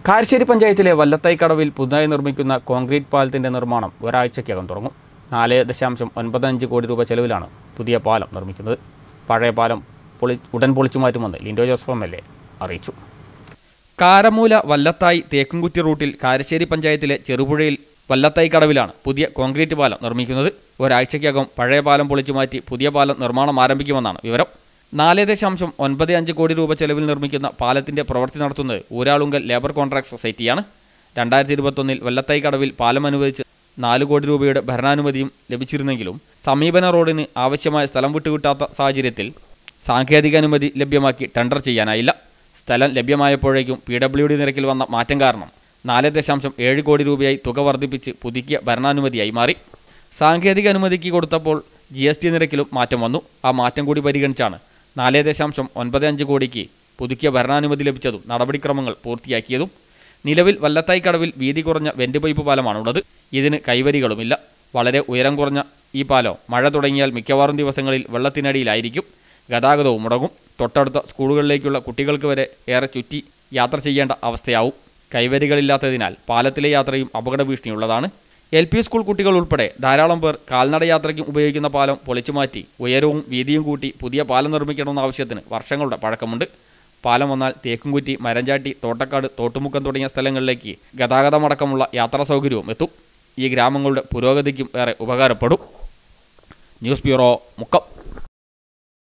കാരശ്ശേരി പഞ്ചായത്തിലെ വല്ലത്തൈക്കടവിൽ പുതുതായി നിർമ്മിക്കുന്ന കോൺക്രീറ്റ് പാലത്തിന്റെ നിർമ്മാണം ഒരാഴ്ചയ്ക്കകം തുടങ്ങും നാല് ദശാംശം ഒൻപത് അഞ്ച് കോടി രൂപ ചെലവിലാണ് പുതിയ പാലം നിർമ്മിക്കുന്നത് പഴയ പാലം പൊളി ഉടൻ പൊളിച്ചു മാറ്റുമെന്ന് Linto Joseph M L A അറിയിച്ചു കാരമൂല വല്ലത്തായി തേക്കുംകുറ്റി റൂട്ടിൽ കാരശ്ശേരി പഞ്ചായത്തിലെ ചെറുപുഴയിൽ വല്ലത്തായി കടവിലാണ് പുതിയ കോൺക്രീറ്റ് പാലം നിർമ്മിക്കുന്നത് ഒരാഴ്ചയ്ക്കകം പഴയ പാലം പൊളിച്ചു മാറ്റി പുതിയ പാലം നിർമ്മാണം ആരംഭിക്കുമെന്നാണ് വിവരം നാല് ദശാംശം ഒൻപത് അഞ്ച് കോടി രൂപ ചെലവിൽ നിർമ്മിക്കുന്ന പാലത്തിന്റെ പ്രവൃത്തി നടത്തുന്നത് ഊരാളുങ്കൽ ലേബർ കോൺട്രാക്ട് സൊസൈറ്റിയാണ് രണ്ടായിരത്തി ഇരുപത്തൊന്നിൽ വല്ലത്തായി കടവിൽ പാലം അനുവദിച്ച് നാല് കോടി രൂപയുടെ ഭരണാനുമതിയും ലഭിച്ചിരുന്നെങ്കിലും സമീപന റോഡിന് ആവശ്യമായ സ്ഥലം വിട്ടുകിട്ടാത്ത സാഹചര്യത്തിൽ സാങ്കേതിക അനുമതി ലഭ്യമാക്കി ടെൻഡർ ചെയ്യാനായില്ല സ്ഥലം ലഭ്യമായപ്പോഴേക്കും പി ഡബ്ല്യു ഡി നിരക്കിൽ വന്ന മാറ്റം കാരണം നാല് ദശാംശം ഏഴ് കോടി രൂപയായി തുക വർദ്ധിപ്പിച്ച് പുതുക്കിയ ഭരണാനുമതിയായി മാറി സാങ്കേതിക അനുമതിക്ക് കൊടുത്തപ്പോൾ ജി എസ് ടി നിരക്കിലും മാറ്റം വന്നു ആ മാറ്റം കൂടി പരിഗണിച്ചാണ് നാല് ദശാംശം ഒൻപത് അഞ്ച് കോടിക്ക് പുതുക്കിയ ഭരണാനുമതി ലഭിച്ചതും നടപടിക്രമങ്ങൾ പൂർത്തിയാക്കിയതും നിലവിൽ വല്ലത്തായി കടവിൽ വീതി കുറഞ്ഞ വെന്റ് പൈപ്പ് പാലമാണുള്ളത് ഇതിന് കൈവരികളുമില്ല വളരെ ഉയരം കുറഞ്ഞ ഈ പാലം മഴ തുടങ്ങിയാൽ മിക്കവാറും ദിവസങ്ങളിൽ വെള്ളത്തിനടിയിലായിരിക്കും ഗതാഗതവും മുടങ്ങും തൊട്ടടുത്ത സ്കൂളുകളിലേക്കുള്ള കുട്ടികൾക്ക് വരെ ഏറെ ചുറ്റി യാത്ര ചെയ്യേണ്ട അവസ്ഥയാവും കൈവരികളില്ലാത്തതിനാൽ പാലത്തിലെ യാത്രയും അപകട ഭീഷണിയുള്ളതാണ് എൽ പി സ്കൂൾ കുട്ടികൾ ഉൾപ്പെടെ ധാരാളം പേർ കാൽനട യാത്രയ്ക്കും ഉപയോഗിക്കുന്ന പാലം പൊളിച്ചുമാറ്റി ഉയരവും വീതിയും കൂട്ടി പുതിയ പാലം നിർമ്മിക്കണമെന്ന ആവശ്യത്തിന് വർഷങ്ങളുടെ പഴക്കമുണ്ട് പാലം വന്നാൽ തേക്കുംകുറ്റി മരഞ്ചാട്ടി തോട്ടക്കാട് തോട്ടുമുക്കം തുടങ്ങിയ സ്ഥലങ്ങളിലേക്ക് ഗതാഗതമടക്കമുള്ള യാത്രാ സൗകര്യവും എത്തും ഈ ഗ്രാമങ്ങളുടെ പുരോഗതിക്കും ഏറെ ഉപകാരപ്പെടും ന്യൂസ് ബ്യൂറോ മുക്കം